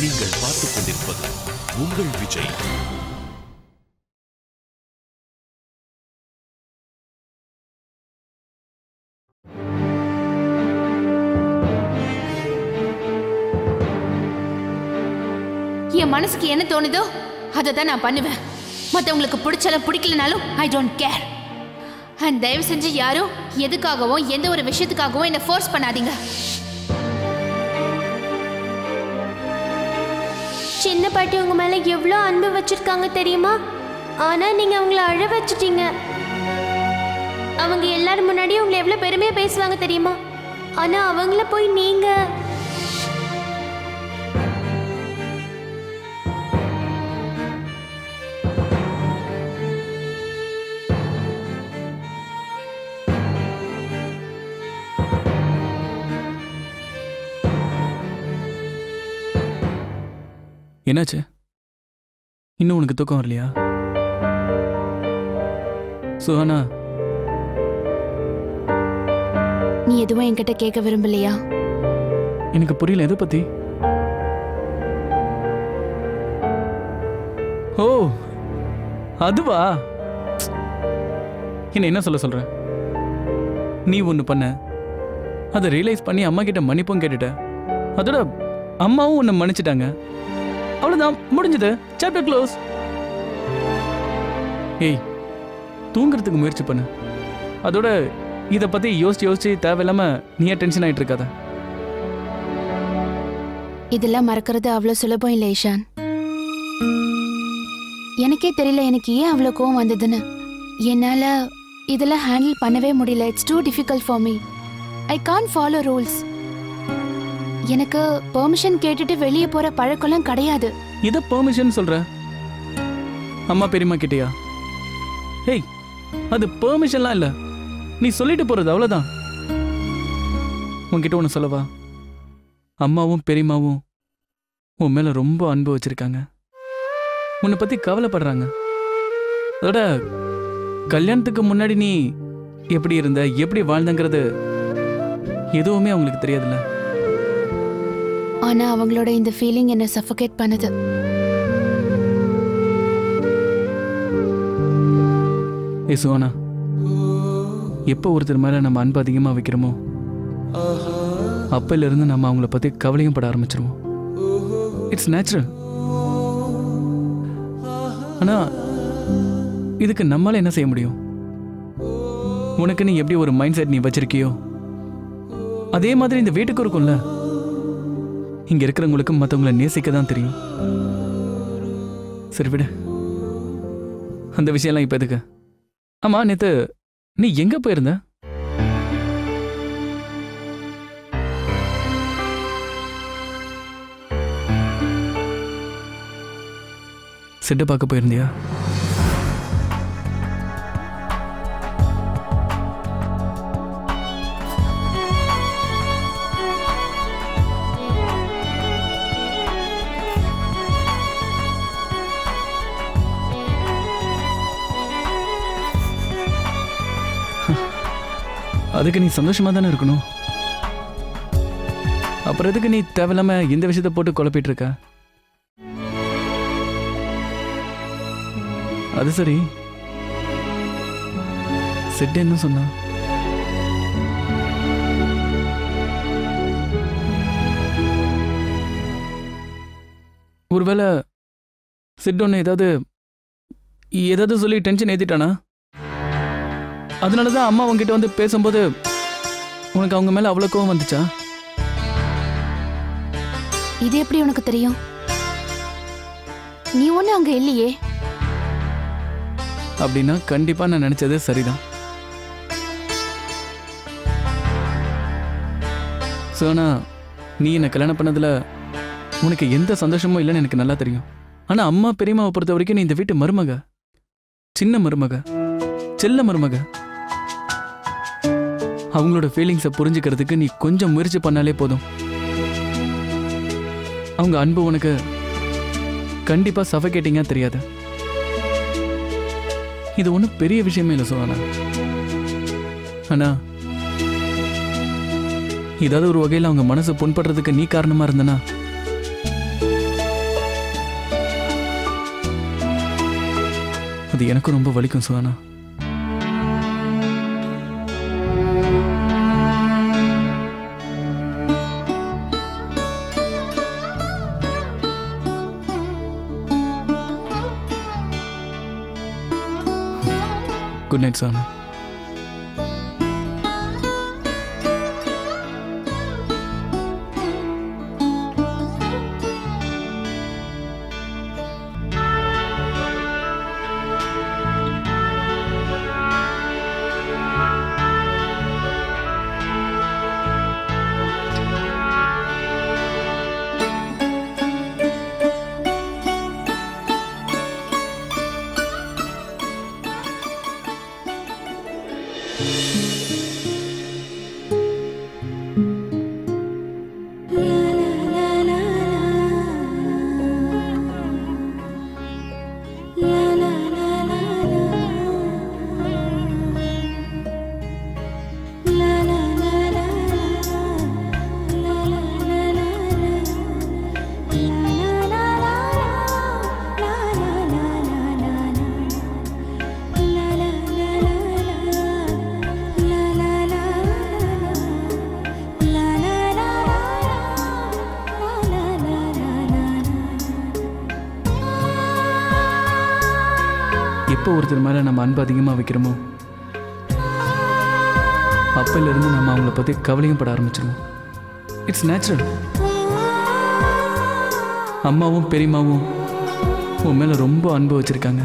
நீங்கள் பார்த்துக் கொண்டிருப்பது உங்கள் விஜய் என் மனசுக்கு என்ன தோணுதோ அதை தான் நான் பண்ணுவேன் மற்றவங்களுக்கு பிடிச்சாலும் பிடிக்கலனாலும் ஐ டோன்ட் கேர் அண்ட் தயவு செஞ்சு யாரும் எதுக்காகவும் எந்த ஒரு விஷயத்துக்காகவும் என்னை ஃபோர்ஸ் பண்ணாதீங்க சின்ன பாட்டி உங்க மேல எவ்வளோ அன்பு வச்சிருக்காங்க தெரியுமா ஆனா நீங்க அவங்கள அழ வச்சிட்டீங்க அவங்க எல்லாரும் முன்னாடி உங்களை எவ்வளோ பெருமையா பேசுவாங்க தெரியுமா ஆனா அவங்கள போய் நீங்க என்னாச்சு இன்னும் உனக்கு தூக்கம் வரலையா சுஹானா நீ எதுவும் என்கிட்ட கேட்க விரும்பலையா எனக்கு புரியல எதை பத்தி ஓ அதுவா என்ன என்ன சொல்ல சொல்ற நீ ஒன்று பண்ண அதை ரியலைஸ் பண்ணி அம்மா கிட்ட மன்னிப்பும் கேட்டுட்ட அதோட அம்மாவும் உன்னை மன்னிச்சிட்டாங்க அவ்வளோதான் முடிஞ்சது சாப்டர் க்ளோஸ் ஏய் தூங்குறதுக்கு முயற்சி பண்ணு அதோட இதை பற்றி யோசிச்சு யோசிச்சு தேவையில்லாம நீயே டென்ஷன் ஆகிட்டு இருக்காத இதெல்லாம் மறக்கிறது அவ்வளோ சுலபம் இல்லை ஈஷான் எனக்கே தெரியல எனக்கு ஏன் அவ்வளோ கோவம் வந்ததுன்னு என்னால் இதெல்லாம் ஹேண்டில் பண்ணவே முடியல it's too difficult for me I can follow rules எனக்கு பெர்மிஷன் கேட்டுட்டு வெளியே போகிற பழக்கம்லாம் கிடையாது இதை பெர்மிஷன் சொல்ற அம்மா பெரியம்மா கிட்டயா ஏய் அது பெர்மிஷன்லாம் இல்ல நீ சொல்லிட்டு போறது அவ்வளவுதான் உன்கிட்ட ஒன்று சொல்லவா அம்மாவும் பெரியம்மாவும் உன் மேல ரொம்ப அன்பு வச்சிருக்காங்க உன்னை பத்தி கவலைப்படுறாங்க அதோட கல்யாணத்துக்கு முன்னாடி நீ எப்படி இருந்த எப்படி வாழ்ந்தங்கிறது எதுவுமே அவங்களுக்கு தெரியாதுல்ல ஆனால் அவங்களோட இந்த ஃபீலிங் என்னை சஃபகேட் பண்ணுது ஏ சுவானா எப்போ ஒருத்தர் மேலே நம்ம அன்பு அதிகமாக வைக்கிறோமோ அப்பையிலிருந்து நம்ம அவங்கள பற்றி கவலையும் பட ஆரம்பிச்சிருவோம் இட்ஸ் நேச்சுரல் ஆனால் இதுக்கு நம்மளால என்ன செய்ய முடியும் உனக்கு நீ எப்படி ஒரு மைண்ட் செட் நீ வச்சிருக்கியோ அதே மாதிரி இந்த வீட்டுக்கு இருக்கும்ல இங்க இருக்கிறவங்களுக்கு மற்றவங்கள நேசிக்க தான் தெரியும் சரி விடு அந்த விஷயம்லாம் இப்போ எதுக்கு ஆமா நேத்து நீ எங்க போயிருந்த செட்டை பார்க்க போயிருந்தியா அதுக்கு நீ சந்தோஷமா தானே இருக்கணும் அப்புறம் எதுக்கு நீ தேவையில்லாம இந்த விஷயத்த போட்டு குழப்பிட்டு இருக்க அது சரி செட் என்ன சொன்னா ஒருவேளை சிட் ஒன்று ஏதாவது ஏதாவது சொல்லி டென்ஷன் ஏத்திட்டானா அதனால தான் அம்மா உங்ககிட்ட வந்து பேசும்போது உனக்கு அவங்க மேல அவ்வளோ கோவம் வந்துச்சா இது எப்படி உனக்கு தெரியும் நீ ஒன்றும் அங்கே இல்லையே அப்படின்னா கண்டிப்பா நான் நினைச்சது சரிதான் சோனா நீ என்னை கல்யாணம் பண்ணதுல உனக்கு எந்த சந்தோஷமும் இல்லைன்னு எனக்கு நல்லா தெரியும் ஆனா அம்மா பெரியம்மாவை பொறுத்த வரைக்கும் நீ இந்த வீட்டு மருமக சின்ன மருமக செல்ல மருமக அவங்களோட ஃபீலிங்ஸை புரிஞ்சுக்கிறதுக்கு நீ கொஞ்சம் முயற்சி பண்ணாலே போதும் அவங்க அன்பு உனக்கு கண்டிப்பா சஃபகேட்டிங்கா தெரியாது இது ஒன்றும் பெரிய விஷயமே இல்லை சோனா ஆனா ஏதாவது ஒரு வகையில் அவங்க மனசு புண்படுறதுக்கு நீ காரணமா இருந்தனா அது எனக்கும் ரொம்ப வலிக்கும் சுகானா குட் நைட் சுகானா எப்போ ஒருத்தர் மேலே நம்ம அன்பு அதிகமாக வைக்கிறோமோ அப்பையிலிருந்து நம்ம அவங்கள பற்றி கவலையும் பட ஆரம்பிச்சிருவோம் இட்ஸ் நேச்சுரல் அம்மாவும் பெரியம்மாவும் உன் மேலே ரொம்ப அன்பு வச்சுருக்காங்க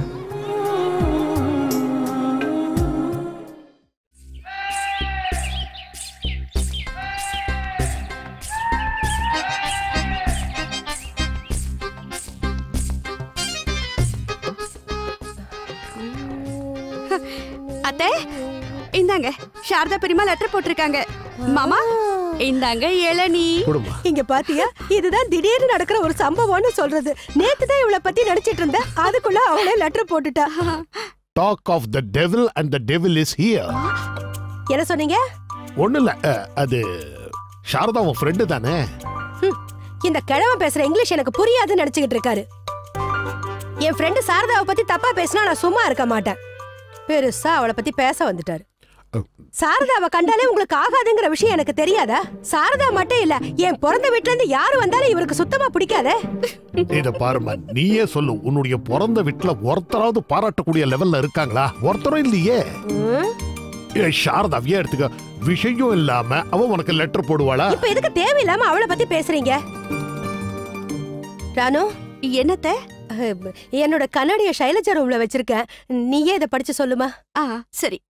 அத்தை இந்தாங்க சாரதா பெரியமா லெட்டர் போட்டிருக்காங்க மாமா இந்தாங்க இளநீ கொடுமா இங்க பாத்தியா இதுதான் திடீர்னு நடக்கிற ஒரு சம்பவம்னு சொல்றது நேத்து தான் இவளை பத்தி நினைச்சிட்டு இருந்தேன் அதுக்குள்ள அவளே லெட்டர் போட்டுட்டா talk of the devil and the devil is here என்ன சொன்னீங்க ஒண்ணு இல்ல அஹ், அது சாரதா உன் ஃப்ரெண்டு தானே ஹம், இந்த கிழமை பேசுற இங்கிலீஷ் எனக்கு புரியாதுன்னு நினைச்சுக்கிட்டு இருக்காரு என் ஃப்ரெண்டு சாரதாவை பத்தி தப்பா பேசினா நான் சும்மா இருக்க மாட்டேன் பெருசா அவளை பத்தி பேச வந்துட்டாரு சாரதாவை கண்டாலே உங்களுக்கு ஆகாதுங்கிற விஷயம் எனக்கு தெரியாதா சாரதா மட்டும் இல்ல என் பிறந்த வீட்ல இருந்து யாரு வந்தாலும் இவருக்கு சுத்தமா பிடிக்காதே இத பாருமா நீயே சொல்லு உன்னுடைய பிறந்த வீட்டுல ஒருத்தராவது பாராட்டக்கூடிய லெவல்ல இருக்காங்களா ஒருத்தரும் இல்லையே ம், ஏ, சாரதாவையே எடுத்துக்க விஷயம் இல்லாம அவ உனக்கு லெட்டர் போடுவாளா இப்ப எதுக்கு தேவையில்லாம அவளை பத்தி பேசுறீங்க ராணு என்னத்த அஹ், என்னோட கண்ணாடிய சைலஜா ரூம்ல வச்சிருக்கேன் நீயே இதை படிச்சு சொல்லுமா ஆ சரி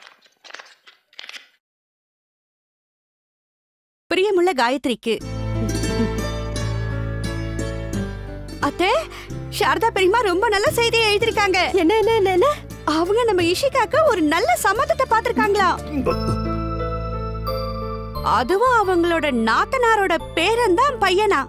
பிரியமுள்ள காயத்ரிக்கு அத்தை சாரதா பெரியமா ரொம்ப நல்ல செய்தியை எழுதிருக்காங்க என்ன என்ன என்ன என்ன அவங்க நம்ம இஷிகாக்கு ஒரு நல்ல சம்மந்தத்தை பார்த்திருக்காங்களா அதுவும் அவங்களோட நாத்தனாரோட பேரன் தான் பையனா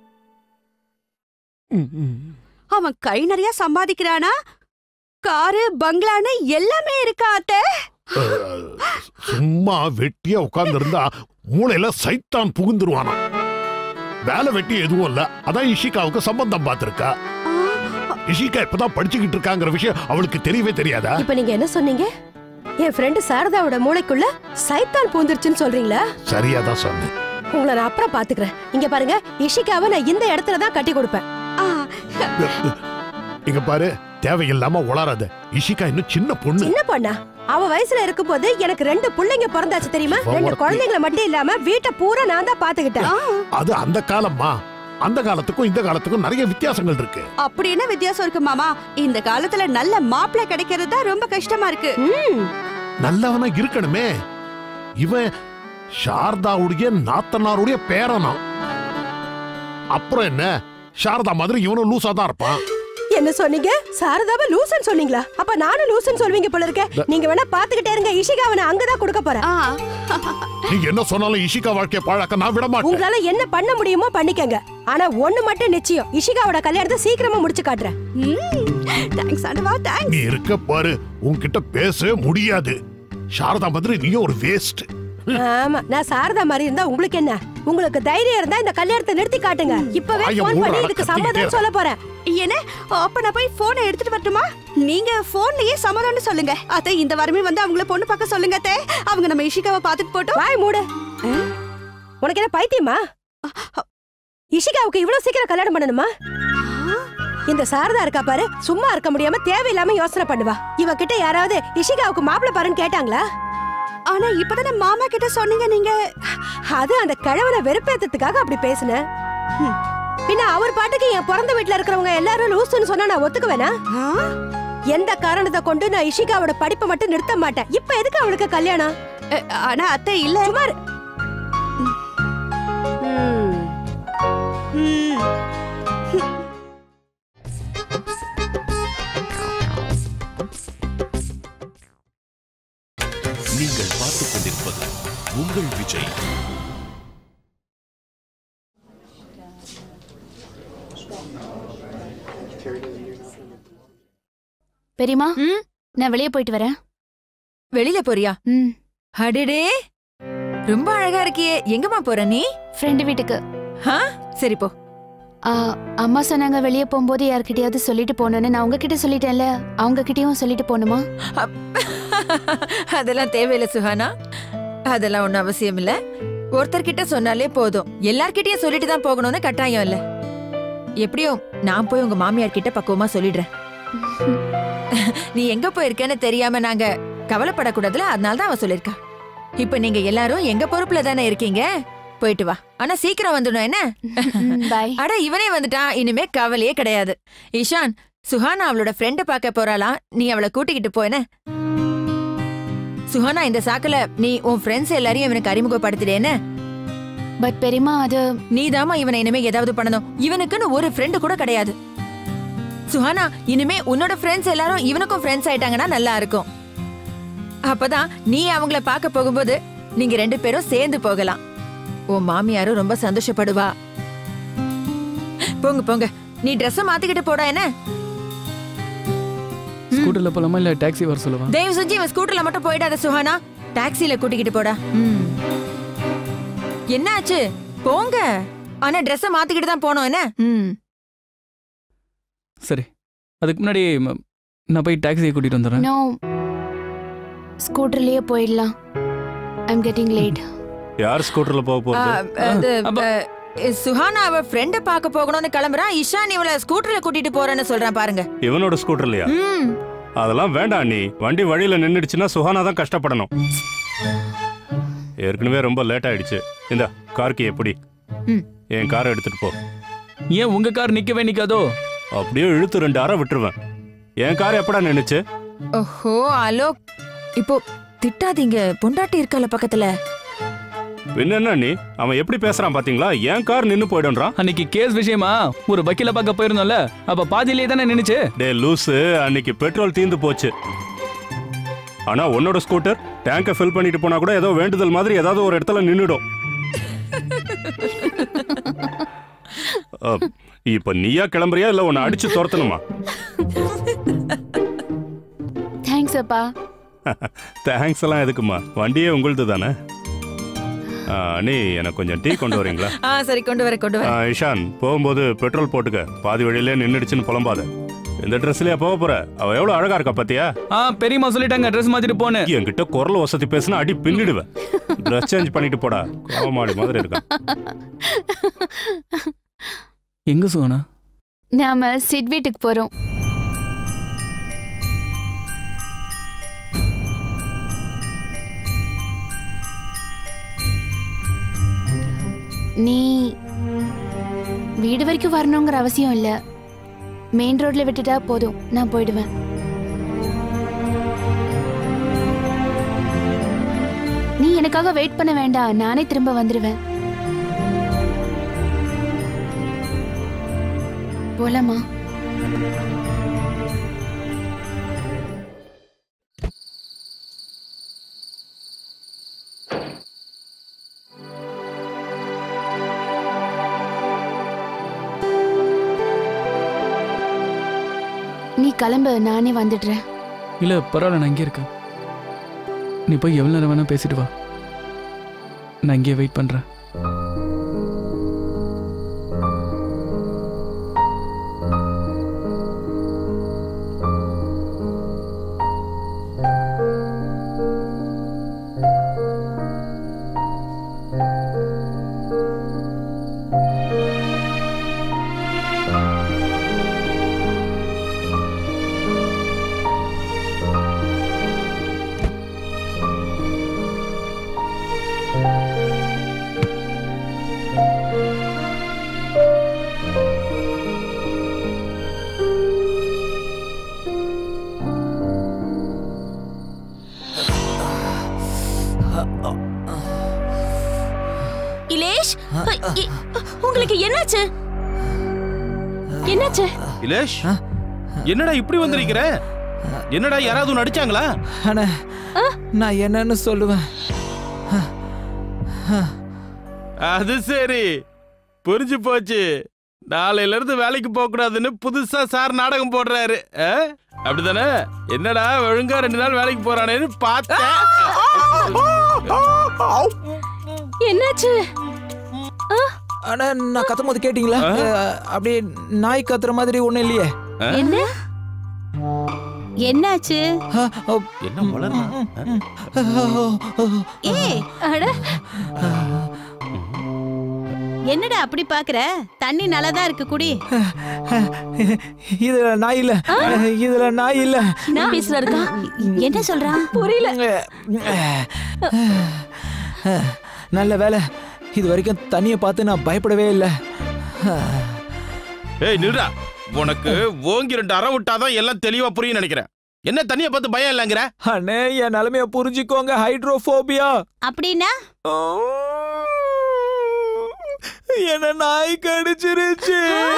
அவன் கை நிறைய சம்பாதிக்கிறானா காரு பங்களான்னு எல்லாமே இருக்கா அத்தை அஹ், சும்மா வெட்டியா உட்கார்ந்து இருந்தா மூளையில சைத்தான் புகுந்துருவானா வேலை வெட்டி எதுவும் இல்ல அதான் இஷிகாவுக்கு சம்பந்தம் பார்த்திருக்கா இஷிகா இப்பதான் படிச்சுக்கிட்டு இருக்காங்கிற விஷயம் அவளுக்கு தெரியவே தெரியாதா இப்ப நீங்க என்ன சொன்னீங்க என் ஃப்ரெண்டு சாரதாவோட மூளைக்குள்ள சைத்தான் பூந்துருச்சுன்னு சொல்றீங்களா சரியா தான் சொன்னேன் உங்களை நான் அப்புறம் பாத்துக்கிறேன் இங்க பாருங்க இஷிகாவை நான் இந்த இடத்துல தான் கட்டி கொடுப்பேன் ஆ, இங்க பாரு தேவையில்லாம உளராத இஷிகா இன்னும் சின்ன பொண்ணு சின்ன பொண்ணா அவ வயசுல இருக்கும்போது எனக்கு ரெண்டு புள்ளைங்க பிறந்தாச்சு தெரியுமா அவ ரெண்டு ஒருத்தி. குழந்தைங்களை மட்டும் இல்லாம வீட்டை பூரா நான் தான் பாத்துக்கிட்டேன் அது அந்த காலம்மா அந்த காலத்துக்கும் இந்த காலத்துக்கும் நிறைய வித்தியாசங்கள் இருக்கு அப்படி என்ன வித்தியாசம் இருக்கு மாமா இந்த காலத்துல நல்ல மாப்பிள்ளை கிடைக்கிறது தான் ரொம்ப கஷ்டமா இருக்கு ம், நல்லவனா இருக்கணுமே இவன் சாரதாவுடைய நாத்தனாருடைய பேரனா அப்புறம் என்ன சாரதா மாதிரி இவனும் லூசா தான் இருப்பான் என்ன சொன்னீங்க சாரதாவை லூசன் சொன்னீங்களா அப்ப நானும் லூசன் சொல்வீங்க போல இருக்க நீங்க வேணா பாத்துக்கிட்டே இருங்க இஷிகாவை நான் அங்கதான் கொடுக்க போறேன் ஆ, நீங்க என்ன சொன்னாலும் இஷிகா வாழ்க்கைய பாழாக்க நான் விட மாட்டேன் உங்களால என்ன பண்ண முடியுமோ பண்ணிக்கங்க ஆனா ஒண்ணு மட்டும் நிச்சயம் இஷிகாவோட கல்யாணத்தை சீக்கிரமா முடிச்சு காட்டுறேன் ம், தேங்க்ஸ் ஆண்டவா தேங்க்ஸ் நீ இருக்க பாரு உன்கிட்ட பேசவே முடியாது சாரதா மாதிரி நீயும் ஒரு வேஸ்ட் ஆமா நான் சாரதா மாதிரி இருந்தா உங்களுக்கு என்ன உங்களுக்கு தைரியம் இருந்தா இந்த கல்யாணத்தை நிறுத்தி காட்டுங்க இப்பவே வாயை போன் மூடுடா, பண்ணி இதுக்கு கத்திக்கிட்டே சம்மதம் இரு. சொல்ல போறேன் என்ன அப்ப நான் போய் போனை எடுத்துட்டு வரட்டுமா நீங்க போன்லயே சமாதானம் சொல்லுங்க அத்தை இந்த வாரமே வந்து அவங்கள பொண்ணு பார்க்க சொல்லுங்க அத்தை அவங்க நம்ம இஷிகாவை பார்த்துட்டு போட்டோம் வாய் மூடு உனக்கு என்ன பைத்தியமா இஷிகாவுக்கு இவ்வளவு சீக்கிரம் கல்யாணம் பண்ணணுமா இந்த சாரதா இருக்கா பாரு சும்மா இருக்க முடியாம தேவையில்லாம யோசனை பண்ணுவா இவ கிட்ட யாராவது இஷிகாவுக்கு மாப்பிள்ளை பாருன்னு கேட்டாங்களா ஆனா இப்பதானே மாமா கிட்ட சொன்னீங்க நீங்க அது அந்த கிழவனை வெறுப்பேத்ததுக்காக அப்படி பேசினேன் ஹம். பின்ன அவர் பாட்டுக்கு என் பிறந்த வீட்டுல இருக்கிறவங்க எல்லாரும் லூசுன்னு சொன்னா நான் ஒத்துக்குவேனா ஆ? எந்த காரணத்தை கொண்டு நான் இஷிகாவோட படிப்பை மட்டும் நிறுத்த மாட்டேன் இப்ப எதுக்கு அவளுக்கு கல்யாணம் அ, ஆனா அத்தை இல்ல சும்மா இரு. ம். ம். நீங்கள் பார்த்துக் கொண்டிருப்பது உங்கள் விஜய் பெரியமா ம்? நான் வெளியே போயிட்டு வரேன் வெளியில போறியா ம் அடடே ரொம்ப அழகா இருக்கியே எங்கம்மா போற நீ ஃப்ரெண்டு வீட்டுக்கு ஆ சரி போ ஆ, அம்மா சொன்னாங்க வெளியே போகும்போது யார்கிட்டயாவது சொல்லிட்டு போகணும்னு நான் உங்ககிட்ட சொல்லிட்டேன்ல அவங்க கிட்டயும் சொல்லிட்டு போகணுமா அப்- அதெல்லாம் தேவையில்ல சுஹானா அதெல்லாம் ஒண்ணும் அவசியம் இல்ல ஒருத்தர்கிட்ட சொன்னாலே போதும் எல்லார்கிட்டயும் சொல்லிட்டு தான் போகணும்னு கட்டாயம் இல்ல எப்படியும் நான் போய் உங்க மாமியார் கிட்ட பக்குவமா சொல்லிடுறேன் நீ எங்க போயிருக்கேன்னு தெரியாம நாங்க கவலைப்படக்கூடாதுல அதனால தான் அவ சொல்லிருக்கா இப்ப நீங்க எல்லாரும் எங்க பொறுப்புல தானே இருக்கீங்க போயிட்டு வா ஆனா சீக்கிரம் வந்துடும் என்ன பாய் அட இவனே வந்துட்டான் இனிமே கவலையே கிடையாது ஈஷான் சுஹானா அவளோட ஃப்ரெண்ட பார்க்க போறாளாம் நீ அவளை கூட்டிக்கிட்டு போன சுஹானா இந்த சாக்குல நீ உன் ஃப்ரெண்ட்ஸ் எல்லாரையும் இவனுக்கு அறிமுகப்படுத்திடேன்னு பட் பெரியமா அது நீதாம்மா இவனை இனிமே ஏதாவது பண்ணணும் இவனுக்குன்னு ஒரு ஃப்ரெண்டு கூட கிடையாது சுஹானா இனிமே உன்னோட ஃப்ரெண்ட்ஸ் எல்லாரும் இவனுக்கும் ஃப்ரெண்ட்ஸ் ஆயிட்டாங்கன்னா நல்லா இருக்கும் அப்பதான் நீ அவங்கள பார்க்க போகும்போது நீங்க ரெண்டு பேரும் சேர்ந்து போகலாம் உன் மாமியாரும் ரொம்ப சந்தோஷப்படுவா போங்க போங்க நீ ட்ரெஸ் மாத்திக்கிட்டு போடா என்ன ஸ்கூட்டர்ல போலாமா இல்ல டாக்ஸி வர சொல்லவா தயவு செஞ்சு இவன் ஸ்கூட்டர்ல மட்டும் போயிடாத சுஹானா டாக்ஸில கூட்டிக்கிட்டு போடா ம். என்ன ஆச்சு போங்க ஆனா ட்ரெஸ்ஸ மாத்திக்கிட்டு தான் போனோம் என்ன ம் சரி அதுக்கு முன்னாடி ம, நான் போய் டாக்ஸியை கூட்டிட்டு வந்துடுறேன் நோ ஸ்கூட்டர்லயே போயிடலாம் ஐம் கெட்டிங் லேட் யார் ஸ்கூட்டர்ல போக ஆ, போறது அது, அப்ப- அ, சுஹானா அவ ஃப்ரெண்ட பார்க்க போகணும்னு கிளம்புறான் இஷான் இவள ஸ்கூட்டர்ல கூட்டிட்டு போறேன்னு சொல்றான் பாருங்க இவனோட ஸ்கூட்டர்லயா ம் அதெல்லாம் வேண்டாம் நீ வண்டி வழியில நின்னுடுச்சுன்னா சுகானா தான் கஷ்டப்படணும் ஏற்கனவே ரொம்ப லேட் ஆயிடுச்சு இந்த கார்க்கு எப்படி ம். என் காரை எடுத்துட்டு போ ஏன் உங்க கார் நிக்கவே நிக்காதோ அப்படியே இழுத்து ரெண்டு அரை விட்டுருவேன் என் கார் எப்படா நின்னுச்சு ஓஹோ அலோக் இப்போ திட்டாதீங்க பொண்டாட்டி இருக்கால பக்கத்துல பின்ன என்ன நீ அவன் எப்படி பேசுறான் பாத்தீங்களா என் கார் நின்னு போயிடும்ன்றான் அன்னைக்கு கேஸ் விஷயமா ஒரு வக்கீல பார்க்க போயிருந்தோம்ல அப்ப பாதியிலே தானே நின்னுச்சு டே லூசு அன்னைக்கு பெட்ரோல் தீந்து போச்சு ஆனா உன்னோட ஸ்கூட்டர் டேங்கை ஃபில் பண்ணிட்டு போனா கூட ஏதோ வேண்டுதல் மாதிரி ஏதாவது ஒரு இடத்துல நின்னுடும் அப், இப்ப நீயா கிளம்புறியா இல்ல உன்னை அடிச்சு துரத்தணுமா தேங்க்ஸ் அப்பா தேங்க்ஸ் எல்லாம் எதுக்குமா வண்டியே உங்களுது தானே ஆ, அண்ணி எனக்கு கொஞ்சம் டீ கொண்டு வரீங்களா ஆ சரி கொண்டு வர கொண்டு ஆ, வர இஷான் போகும்போது பெட்ரோல் போட்டுக்க பாதி வழியிலே நின்னுடுச்சுன்னு புலம்பாத இந்த ட்ரெஸ்லயா போக போற அவ எவ்வளவு அழகா இருக்கா பாத்தியா ஆ பெரியம்மா சொல்லிட்டாங்க ட்ரெஸ் மாத்திட்டு போனேன் என்கிட்ட குரல் வசதி பேசினா அடி பின்னிடுவேன் ட்ரெஸ் சேஞ்ச் பண்ணிட்டு போடா கோமாளி மாதிரி இருக்கான் எங்க சோனா நாம சிட் வீட்டுக்கு போறோம் நீ வீடு வரைக்கும் வரணுங்கிற அவசியம் இல்ல மெயின் ரோட்ல விட்டுட்டா போதும் நான் போயிடுவேன் நீ எனக்காக வெயிட் பண்ண வேண்டாம் நானே திரும்ப வந்துடுவேன் போலாமா நீ கிளம்பு நானே வந்துடுறேன் இல்ல பரவாயில்ல நான் இங்கே இருக்கேன் நீ போய் எவ்வளவு நேரம் வேணா பேசிட்டு வா நான் இங்கே வெயிட் பண்றேன் இ- உங்களுக்கு என்னாச்சு என்னாச்சு இலேஷ் என்னடா இப்படி வந்திருக்கிற என்னடா யாராவது ஒன்று அடிச்சாங்களா அண்ணா நான் என்னன்னு சொல்லுவேன் அது சரி புரிஞ்சு போச்சு நாளையில இருந்து வேலைக்கு போக கூடாதுன்னு புதுசா சார் நாடகம் போடுறாரு ஆ? அப்படிதானே என்னடா ஒழுங்கா ரெண்டு நாள் வேலைக்கு போறானேன்னு பார்த்தேன் என்னாச்சு அண்ணா நான் கத்தும் போது கேட்டீங்களா அஹ், அப்படியே நாய் கத்துற மாதிரி ஒண்ணும் இல்லையே என்ன என்னாச்சு என்ன வளர்றா ஏய் அட என்னடா அப்படி பாக்குற தண்ணி நல்லாதான் இருக்கு குடி இதுல நாய் இல்ல இதுல நாய் இல்ல நான் பேசுற இருக்கா என்ன சொல்றான் புரியல நல்ல வேலை இது வரைக்கும் தண்ணியை பார்த்து நான் பயப்படவே இல்லை ஏய் நில்றா உனக்கு ஓங்கி ரெண்டு அற விட்டாதான் எல்லாம் தெளிவா புரியும் நினைக்கிறேன் என்ன தண்ணிய பார்த்து பயம் இல்லைங்கிற அண்ணே என் நிலைமைய புரிஞ்சுக்கோங்க ஹைட்ரோஃபோபியா அப்படின்னா என்ன நாய் கடிச்சிருச்சு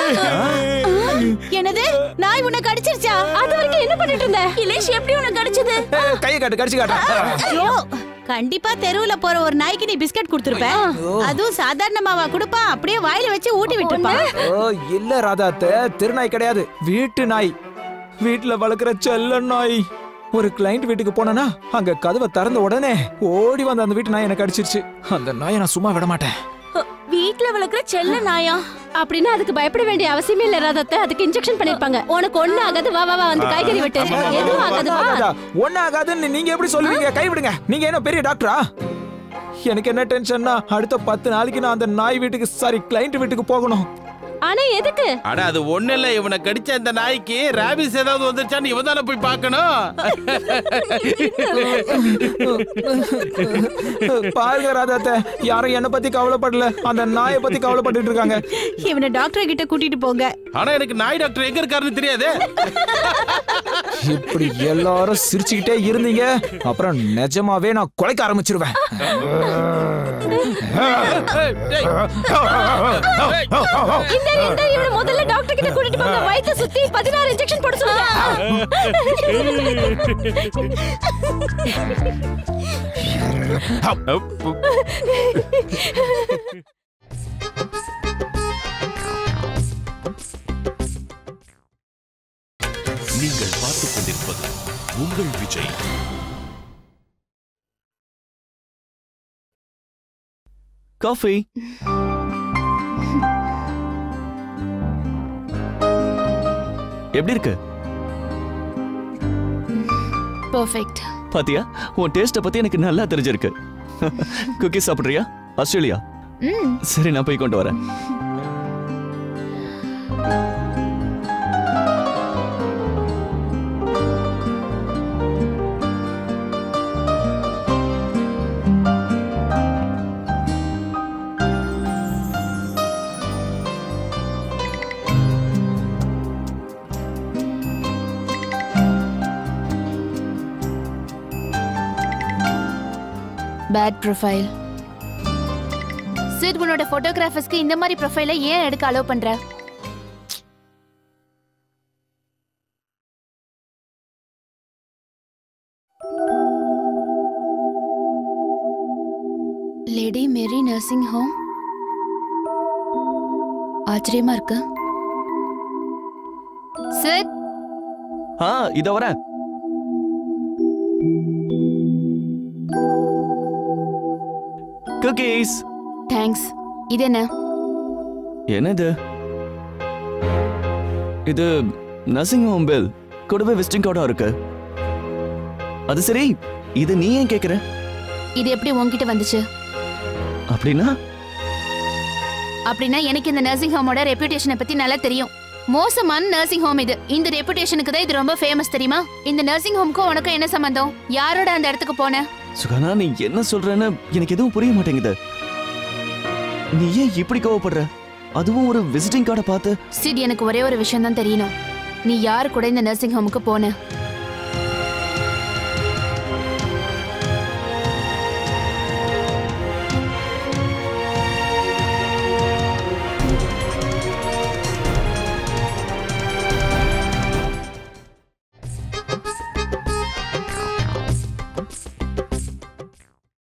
என்னது நாய் உன்னை கடிச்சிருச்சா அது வரைக்கும் என்ன பண்ணிட்டு இருந்த இலேஷ் எப்படி உனக்கு கிடைச்சது ஏய், கையை காட்டு கடிச்சு காட்டு ஐயோ கண்டிப்பா தெருவுல போற ஒரு நாய்க்கு நீ பிஸ்கட் கொடுத்துருப்ப அதுவும் சாதாரணமாவா கொடுப்பான் அப்படியே வாயில வச்சு ஊட்டி விட்டுருப்பான் ஓ இல்ல ராதாத்த தெருநாய் கிடையாது வீட்டு நாய் வீட்டுல வளர்க்குற செல்ல நாய் ஒரு கிளைண்ட் வீட்டுக்கு போனேனா அங்க கதவை திறந்த உடனே ஓடி வந்து அந்த வீட்டு நாய் எனக்கு அடிச்சிருச்சு அந்த நாயை நான் சும்மா விட மாட்டேன் வீட்ல வளர்க்குற செல்ல நாயா அப்படின்னா அதுக்கு பயப்பட வேண்டிய அவசியமே இல்ல ராதத்தை அதுக்கு இன்ஜெக்ஷன் பண்ணிருப்பாங்க உனக்கு ஒண்ணு ஆகாது வா வா வா வந்து காய்கறி வெட்டு எதுவும் ஆகாது வா ஒண்ணு ஆகாதுன்னு நீங்க எப்படி சொல்லுவீங்க கை விடுங்க நீங்க என்ன பெரிய டாக்டரா எனக்கு என்ன டென்ஷன்னா அடுத்த பத்து நாளைக்கு நான் அந்த நாய் வீட்டுக்கு சாரி கிளைண்ட் வீட்டுக்கு போகணும் ஆனா எதுக்கு அட அது ஒண்ணு இல்ல இவனை கடிச்ச இந்த நாய்க்கு ராபிஸ் ஏதாவது வந்துருச்சான்னு இவன் தானே போய் பார்க்கணும் பாருங்க ராதாத்த யாரும் என்ன பத்தி கவலைப்படல அந்த நாயை பத்தி கவலைப்பட்டுட்டு இருக்காங்க இவனை டாக்டர் கிட்ட கூட்டிட்டு போங்க ஆனா எனக்கு நாய் டாக்டர் எங்க இருக்காருன்னு தெரியாது இப்படி எல்லாரும் சிரிச்சுக்கிட்டே இருந்தீங்க அப்புறம் நிஜமாவே நான் குலைக்க ஆரம்பிச்சிருவேன் இந்த இந்த இவனை முதல்ல டாக்டர் கிட்ட கூட்டிட்டு போங்க வயித்தை சுத்தி பதினாறு இன்ஜெக்ஷன் போட நீங்கள் பார்த்துக் கொண்டிருப்பது உங்கள் விஜய் காஃபி எப்படி இருக்கு பர்ஃபெக்ட் பாத்தியா உன் டேஸ்ட பத்தி எனக்கு நல்லா தெரிஞ்சிருக்கு குக்கீஸ் சாப்பிடுறியா ஆஸ்திரேலியா ம் சரி நான் போய் கொண்டு வரேன் பேட் ப்ரொஃபைல் சிட் உன்னோட போட்டோகிராஃபர்ஸ்க்கு இந்த மாதிரி ப்ரொஃபைலை ஏன் எடுக்க அலோவ் பண்ற லேடி மேரி நர்சிங் ஹோம் ஆச்சரியமா இருக்கு சிட் ஆ இத வரேன் குக்கீஸ் தேங்க்ஸ் இது என்ன என்னது இது நர்சிங் ஹோம் பில் கூடவே விசிட்டிங் கார்டும் இருக்கு அது சரி இது நீ ஏன் கேக்குற இது எப்படி உன்கிட்ட வந்துச்சு அப்படின்னா அப்படின்னா எனக்கு இந்த நர்சிங் ஹோமோட ரெப்புடேஷனை பத்தி நல்லா தெரியும் மோசமான நர்சிங் ஹோம் இது இந்த ரெப்புடேஷனுக்கு தான் இது ரொம்ப ஃபேமஸ் தெரியுமா இந்த நர்சிங் ஹோம்க்கும் உனக்கும் என்ன சம்பந்தம் யாரோட அந்த இடத்துக்கு போன சுகானா நீ என்ன சொல்றன்னு எனக்கு எதுவும் புரிய மாட்டேங்குது நீ ஏன் இப்படி கோவப்படுற அதுவும் ஒரு விசிட்டிங் கார்டை பார்த்து சிட் எனக்கு ஒரே ஒரு விஷயம் தான் தெரியணும் நீ யார் கூட இந்த நர்சிங் ஹோமுக்கு போன